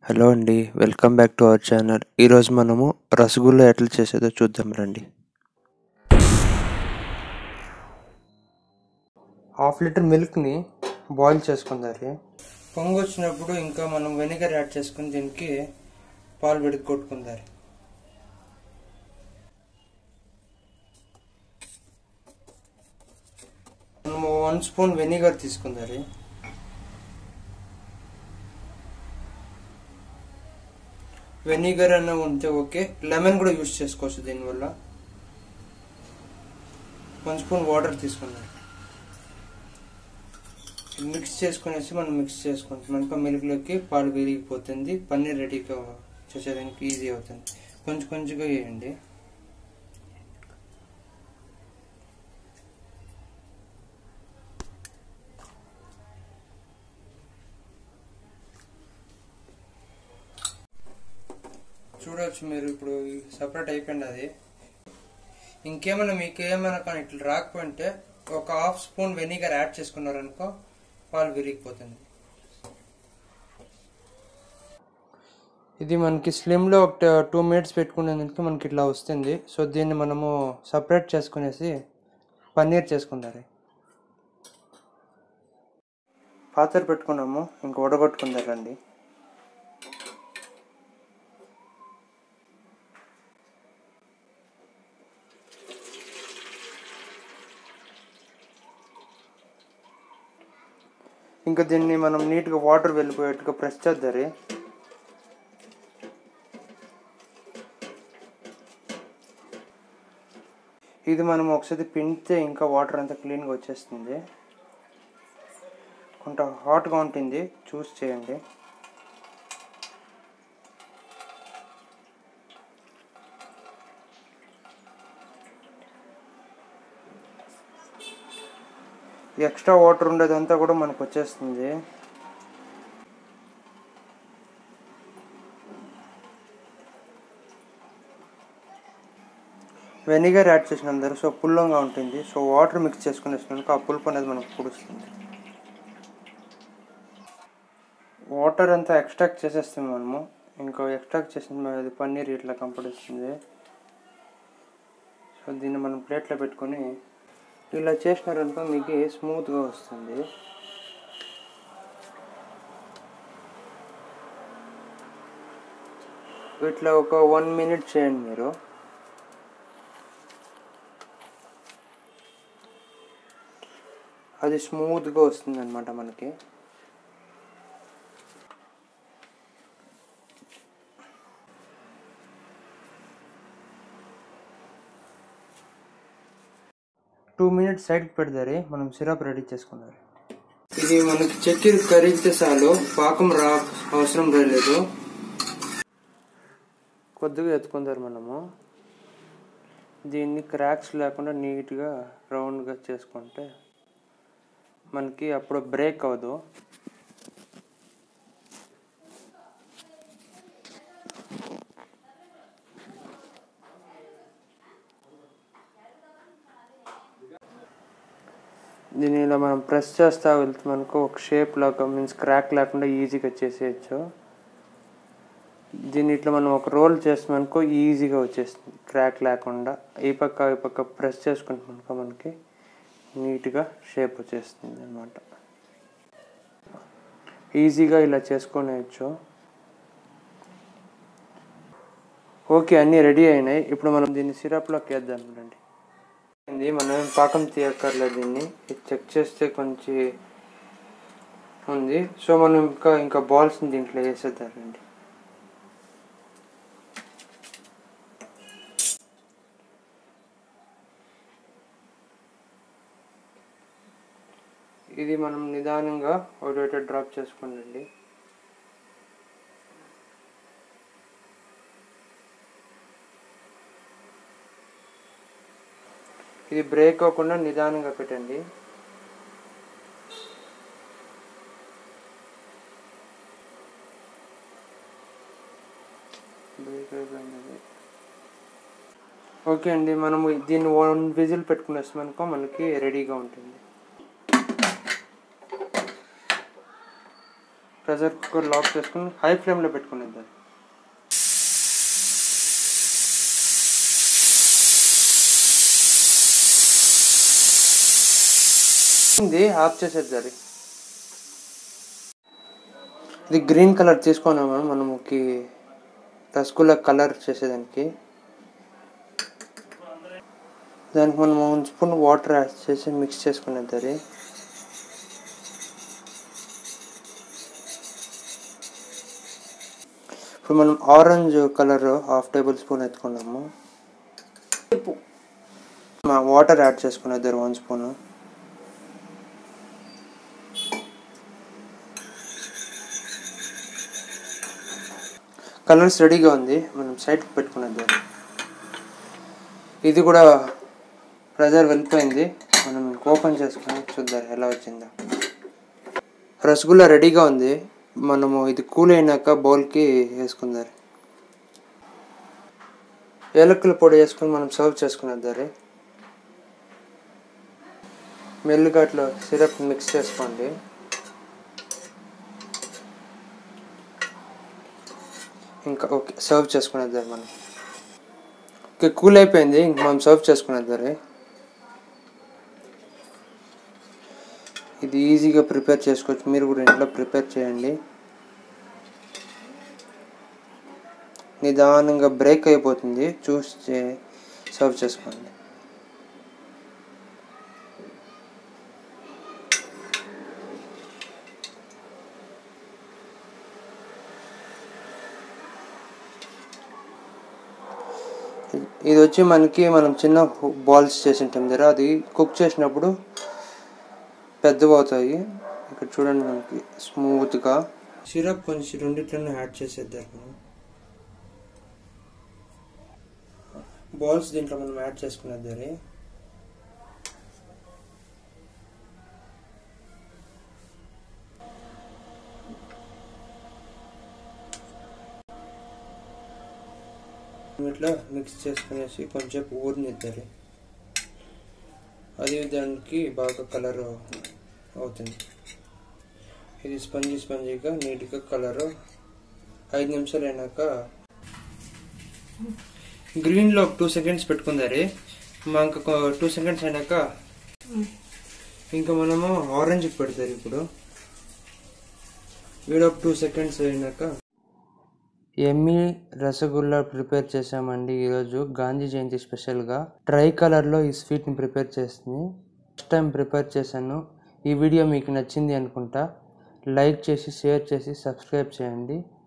hello అండి welcome back to our channel ఈరోజు మనము రసగుల్లా ఎట్లా చేసేదో చూద్దాం రండి హాఫ్ లీటర్ మిల్క్ని బాయిల్ చేసుకుందాలి పొంగు వచ్చినప్పుడు ఇంకా మనం వెనిగర్ యాడ్ చేసుకుని దీనికి పాలు విడికి కొట్టుకుందాలి మనము వన్ స్పూన్ వెనిగర్ తీసుకుందాలి వెనిగర్ అన్న ఉంటే ఓకే లెమన్ కూడా యూస్ చేసుకోవచ్చు దీనివల్ల వన్ స్పూన్ వాటర్ తీసుకున్నాను మిక్స్ చేసుకునేసి మనం మిక్స్ చేసుకుంటాం మనకు మిల్క్లోకి పాలు విరిగిపోతుంది పన్నీర్ రెడీగా చేసేదానికి ఈజీ అవుతుంది కొంచెం కొంచెంగా వేయండి చూడవచ్చు మీరు ఇప్పుడు సపరేట్ అయిపోయింది అది ఇంకేమైనా మీకు ఏమైనా కానీ ఇట్లా రాకపోయింటే ఒక హాఫ్ స్పూన్ వెనిగర్ యాడ్ చేసుకున్నారనుకో పాలు విరిగిపోతుంది ఇది మనకి స్లిమ్లో ఒక టూ మినిట్స్ పెట్టుకునేందుకు మనకి ఇట్లా వస్తుంది సో దీన్ని మనము సపరేట్ చేసుకునేసి పన్నీర్ చేసుకుందారు పాత్ర పెట్టుకున్నాము ఇంక ఉడగొట్టుకుందారండి ఇంకా దీన్ని మనం నీట్గా వాటర్ వెళ్ళిపోయేట్టుగా ప్రెస్ చేద్దారి ఇది మనం ఒకసారి పిండితే ఇంకా వాటర్ అంతా క్లీన్గా వచ్చేస్తుంది కొంత హాట్గా ఉంటుంది చూస్ చేయండి ఎక్స్ట్రా వాటర్ ఉండేదంతా కూడా మనకు వచ్చేస్తుంది వెనిగర్ యాడ్ చేసినందరూ సో పుల్లంగా ఉంటుంది సో వాటర్ మిక్స్ చేసుకునేసినాక ఆ పులుపు అనేది మనకు పుడుస్తుంది వాటర్ అంతా ఎక్స్ట్రాక్ట్ చేసేస్తాం మనము ఇంకా ఎక్స్ట్రాక్ట్ చేసిన అది పన్నీర్ ఇట్లా కంపడిస్తుంది సో దీన్ని మనం ప్లేట్లో పెట్టుకొని ఇలా చేసినారనుకో మీకు స్మూత్గా వస్తుంది ఇట్లా ఒక వన్ మినిట్ చేయండి మీరు అది స్మూత్గా వస్తుంది అనమాట మనకి టూ మినిట్స్ సైడ్కి పెడతారు మనం సిరప్ రెడీ చేసుకున్నారు ఇది మనకి చక్కెర కరిగితే చాలు పాకం రా అవసరం లేదు కొద్దిగా ఎత్తుకుంటారు మనము దీన్ని క్రాక్స్ లేకుండా నీట్గా రౌండ్గా చేసుకుంటే మనకి అప్పుడు బ్రేక్ అవ్వదు దీన్ని ఇలా మనం ప్రెస్ చేస్తా వెళ్తే మనకు ఒక షేప్ లాగా మీన్స్ క్రాక్ లేకుండా ఈజీగా చేసేయచ్చు దీన్ని ఇట్లా మనం ఒక రోల్ చేస్తామనుకో ఈజీగా వచ్చేస్తుంది క్రాక్ లేకుండా ఈ పక్క ఈ పక్క ప్రెస్ చేసుకుంటామనుకో మనకి నీట్గా షేప్ వచ్చేస్తుంది అనమాట ఈజీగా ఇలా చేసుకునేయచ్చు ఓకే అన్నీ రెడీ అయినాయి ఇప్పుడు మనం దీన్ని సిరప్లోకి వేద్దాం రండి ఇది మనం పాకం తీయక్కర్లేదు దీన్ని చెక్ చేస్తే కొంచెం ఉంది సో మనం ఇంకా ఇంకా బాల్స్ని దీంట్లో వేసేద్దామండి ఇది మనం నిదానంగా ఒకటి డ్రాప్ చేసుకోండి ఇది బ్రేక్ అవ్వకుండా నిదానంగా పెట్టండి బ్రేక్ అయిపోయింది ఓకే అండి మనము దీన్ని వన్ విజిల్ పెట్టుకునేస్తాం అనుకో మనకి రెడీగా ఉంటుంది ప్రెషర్ కుక్కర్ లాక్ చేసుకుని హై ఫ్లేమ్లో పెట్టుకునేద్దాం ఇది ఆఫ్ చేసేద్దారి ఇది గ్రీన్ కలర్ తీసుకున్నాము మనముకి రసగుల్లా కలర్ చేసేదానికి దానికి మనం వన్ స్పూన్ వాటర్ యాడ్ చేసి మిక్స్ చేసుకునేది ఇప్పుడు మనం orange colour half tablespoon ఎత్తుకున్నాము వాటర్ యాడ్ చేసుకునేది వన్ స్పూన్ కలర్స్ రెడీగా ఉంది మనం సైడ్కి పెట్టుకునేది ఇది కూడా ప్రెజర్ వెళ్ళిపోయింది మనం ఓపెన్ చేసుకొని చూద్దాం ఎలా వచ్చిందో రసగుల్లా రెడీగా ఉంది మనము ఇది కూల్ అయినాక బౌల్కి వేసుకుందారు ఏలక్కుల పొడి వేసుకొని మనం సర్వ్ చేసుకునేదారి మెల్లిగా అట్లా సిరప్ మిక్స్ చేసుకోండి ఇంకా ఓకే సర్వ్ చేసుకునేదారు మనం ఓకే కూల్ అయిపోయింది ఇంక మనం సర్వ్ చేసుకునేదారి ఇది ఈజీగా ప్రిపేర్ చేసుకోవచ్చు మీరు కూడా ఇంట్లో ప్రిపేర్ చేయండి నిదానంగా బ్రేక్ అయిపోతుంది చూసి సర్వ్ చేసుకోండి ఇది వచ్చి మనకి మనం చిన్న బాల్స్ చేసింటాం దగ్గర అది కుక్ చేసినప్పుడు పెద్దవి అవుతాయి ఇక్కడ చూడండి మనకి స్మూత్గా సిరప్ కొంచెం రెండిట్లోనే యాడ్ చేసేద్దాం మనం బాల్స్ దీంట్లో మనం యాడ్ చేసుకునేద్దారి ఇట్లా మిక్స్ చేసుకునేసి కొంచెం ఊరినిద్దాలి అది దానికి బాగా కలర్ అవుతుంది ఇది స్పంజీ స్పంజీగా నీట్గా కలర్ ఐదు నిమిషాలు అయినాక గ్రీన్లో టూ సెకండ్స్ పెట్టుకుందారి మాకు టూ సెకండ్స్ అయినాక ఇంకా మనము ఆరెంజ్ పెడతారు ఇప్పుడు వీడియో టూ సెకండ్స్ అయినాక ఎమ్మి రసగుల్లా ప్రిపేర్ చేసామండి ఈరోజు గాంధీ జయంతి స్పెషల్గా ట్రై కలర్లో ఈ స్వీట్ని ప్రిపేర్ చేస్తుంది ఫస్ట్ టైం ప్రిపేర్ చేశాను ఈ వీడియో మీకు నచ్చింది అనుకుంటా లైక్ చేసి షేర్ చేసి సబ్స్క్రైబ్ చేయండి